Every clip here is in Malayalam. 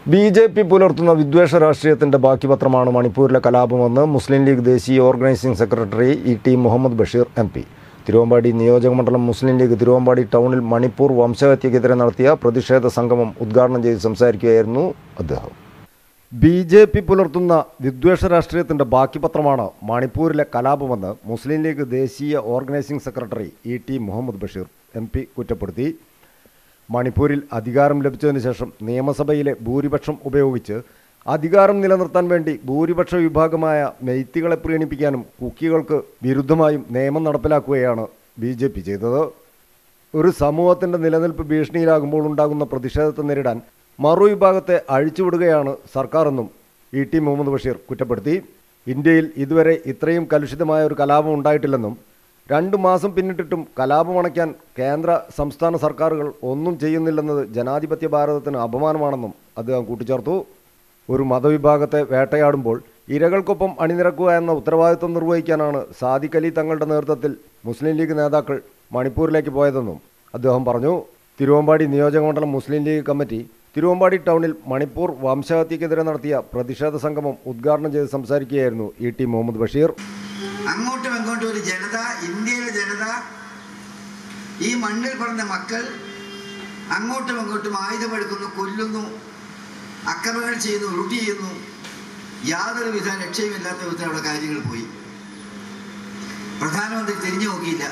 ബി ജെ പി പുലർത്തുന്ന വിദ്വേഷ രാഷ്ട്രീയത്തിന്റെ ബാക്കി പത്രമാണ് മണിപ്പൂരിലെ കലാപമെന്ന് മുസ്ലിം ലീഗ് ദേശീയ organising secretary E T Muhammad Basheer M P Thiruvambadi നിയോജകമണ്ഡലം മുസ്ലിം ലീഗ് തിരുവമ്പാടി ടൗണിൽ മണിപ്പൂർ വംശഹത്യക്കെതിരെ നടത്തിയ പ്രതിഷേധ സംഗമം ഉദ്ഘാടനം ചെയ്ത് സംസാരിക്കുകയായിരുന്നു അദ്ദേഹം ബി ജെ പി പുലർത്തുന്ന വിദ്വേഷ രാഷ്ട്രീയത്തിന്റെ ബാക്കി പത്രമാണ് മണിപ്പൂരിലെ കലാപമെന്ന് മുസ്ലിം ലീഗ് ദേശീയ organising secretary E T Muhammad Basheer M P കുറ്റപ്പെടുത്തി മണിപ്പൂരിൽ അധികാരം ലഭിച്ചതിന് ശേഷം നിയമസഭയിലെ ഭൂരിപക്ഷം ഉപയോഗിച്ച് അധികാരം നിലനിർത്താൻ വേണ്ടി ഭൂരിപക്ഷ വിഭാഗമായ മെയ്ത്തികളെ പ്രീണിപ്പിക്കാനും കുക്കികൾക്ക് വിരുദ്ധമായും നിയമം നടപ്പിലാക്കുകയാണ് ബി ജെ പി ചെയ്തത് ഒരു സമൂഹത്തിന്റെ നിലനിൽപ്പ് ഭീഷണിയിലാകുമ്പോൾ ഉണ്ടാകുന്ന പ്രതിഷേധത്തെ നേരിടാൻ മറുവിഭാഗത്തെ അഴിച്ചുവിടുകയാണ് സർക്കാരെന്നും ഇ ടി മുഹമ്മദ് ബഷീർ കുറ്റപ്പെടുത്തി ഇന്ത്യയിൽ ഇതുവരെ ഇത്രയും കലുഷിതമായ ഒരു കലാപം ഉണ്ടായിട്ടില്ലെന്നും രണ്ടു മാസം പിന്നിട്ടിട്ടും കലാപം അണയ്ക്കാൻ കേന്ദ്ര സംസ്ഥാന സർക്കാരുകൾ ഒന്നും ചെയ്യുന്നില്ലെന്നത് ജനാധിപത്യ ഭാരതത്തിന് അപമാനമാണെന്നും അദ്ദേഹം കൂട്ടിച്ചേർത്തു ഒരു മതവിഭാഗത്തെ വേട്ടയാടുമ്പോൾ ഇരകൾക്കൊപ്പം അണിനിരക്കുക എന്ന ഉത്തരവാദിത്വം നിർവഹിക്കാനാണ് സാദിഖ് അലി തങ്ങളുടെ നേതൃത്വത്തിൽ മുസ്ലിം ലീഗ് നേതാക്കൾ മണിപ്പൂരിലേക്ക് പോയതെന്നും അദ്ദേഹം പറഞ്ഞു തിരുവമ്പാടി നിയോജകമണ്ഡലം മുസ്ലിം ലീഗ് കമ്മിറ്റി തിരുവമ്പാടി ടൗണിൽ മണിപ്പൂർ വംശഹത്യക്കെതിരെ നടത്തിയ പ്രതിഷേധ സംഗമം ഉദ്ഘാടനം ചെയ്ത് സംസാരിക്കുകയായിരുന്നു ഇ ടി മുഹമ്മദ് ബഷീർ അങ്ങോട്ടും ഇങ്ങോട്ടും ഒരു ജനത ഇന്ത്യയിലെ ജനത ഈ മണ്ണിൽ പറഞ്ഞ മക്കൾ അങ്ങോട്ടും ഇങ്ങോട്ടും ആയുധമെടുക്കുന്നു കൊല്ലുന്നു അക്രമങ്ങൾ ചെയ്യുന്നു ലൂട്ടി ചെയ്യുന്നു യാതൊരു വിധ ലക്ഷ്യമില്ലാത്ത വിധത്തിലുള്ള കാര്യങ്ങൾ പോയി പ്രധാനമന്ത്രി തിരിഞ്ഞു നോക്കിയില്ല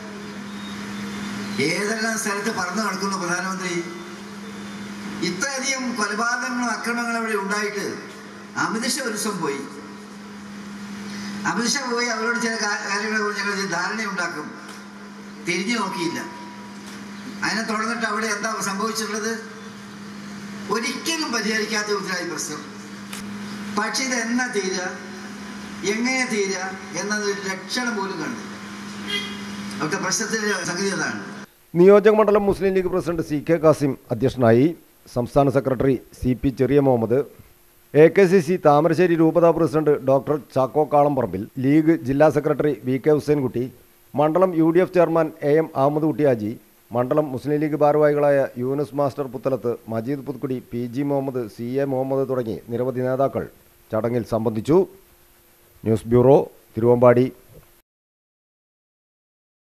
ഏതെല്ലാം സ്ഥലത്ത് പറന്നു നടക്കുന്നു പ്രധാനമന്ത്രി ഇത്രയധികം കൊലപാതകങ്ങളും അക്രമങ്ങളും അവിടെ ഉണ്ടായിട്ട് അമിത്ഷാ ഒരു ദിവസം പോയി അമിത്ഷാ പോയി അവരോട് ചില കാ- കാര്യങ്ങളെ കുറിച്ച് ഞങ്ങൾ ഒരു ധാരണയുണ്ടാക്കും തിരിഞ്ഞു നോക്കിയില്ല അതിനെ തുടർന്നിട്ട് അവിടെ എന്താ സംഭവിച്ചിട്ടുള്ളത് ഒരിക്കലും പരിഹരിക്കാത്ത വിധത്തിലായി പ്രശ്നം പക്ഷെ ഇത് എന്നാ തീരുക എങ്ങനെ തീരുക എന്നതൊരു ലക്ഷണം പോലും കണ്ടു അവിടുത്തെ പ്രശ്നത്തിന്റെ സംഗതി അതാണ് നിയോജകമണ്ഡലം Muslim League president C K Kasim അധ്യക്ഷനായി സംസ്ഥാന secretary C P Cheriya Muhammad A K C C Thamarassery രൂപതാ പ്രസിഡന്റ് ഡോക്ടർ ചാക്കോ കാളംപറമ്പിൽ ലീഗ് ജില്ലാ സെക്രട്ടറി വി കെ ഹുസൈൻകുട്ടി മണ്ഡലം U D F chairman A M Ahammed Kuttihaji മണ്ഡലം മുസ്ലിം ലീഗ് ഭാരവാഹികളായ Yunus master Puthalath Majeed Puthukkudi P G Muhammad C A Muhammad തുടങ്ങി നിരവധി നേതാക്കൾ ചടങ്ങിൽ സംബന്ധിച്ചു ന്യൂസ് ബ്യൂറോ തിരുവമ്പാടി